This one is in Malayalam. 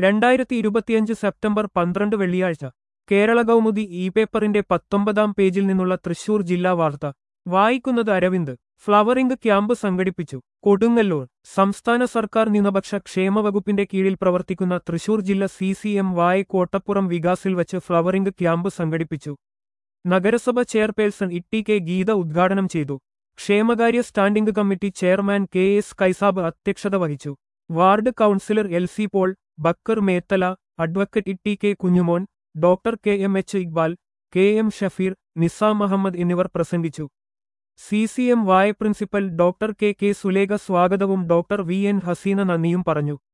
രണ്ടായിരത്തി ഇരുപത്തിയഞ്ച് സെപ്റ്റംബർ പന്ത്രണ്ട് വെള്ളിയാഴ്ച കേരള കൗമുദി ഇ പേപ്പറിന്റെ പത്തൊമ്പതാം പേജിൽ നിന്നുള്ള തൃശൂർ ജില്ലാ വാർത്ത വായിക്കുന്നത് അരവിന്ദ് ഫ്ലവറിംഗ് ക്യാമ്പ് സംഘടിപ്പിച്ചു കൊടുങ്ങല്ലൂർ സംസ്ഥാന സർക്കാർ ന്യൂനപക്ഷ ക്ഷേമ വകുപ്പിന്റെ കീഴിൽ പ്രവർത്തിക്കുന്ന തൃശൂർ ജില്ല സി സി എം വായ കോട്ടപ്പുറം വികാസിൽ വച്ച് ഫ്ലവറിംഗ് ക്യാമ്പ് സംഘടിപ്പിച്ചു നഗരസഭ ചെയർപേഴ്സൺ ഇട്ടി കെ ഗീത ഉദ്ഘാടനം ചെയ്തു ക്ഷേമകാര്യ standing committee chairman K S Kaisab അധ്യക്ഷത വഹിച്ചു ward councillor L C Paul Bakkar Methala advocate Itty K Kunjumon doctor K M H Iqbal K M Shafeer Nizam Muhammad എന്നിവർ പ്രസംഗിച്ചു C C M Y principal doctor K K Sulekha സ്വാഗതവും ഡോക്ടർ വി എൻ ഹസീന നന്ദിയും പറഞ്ഞു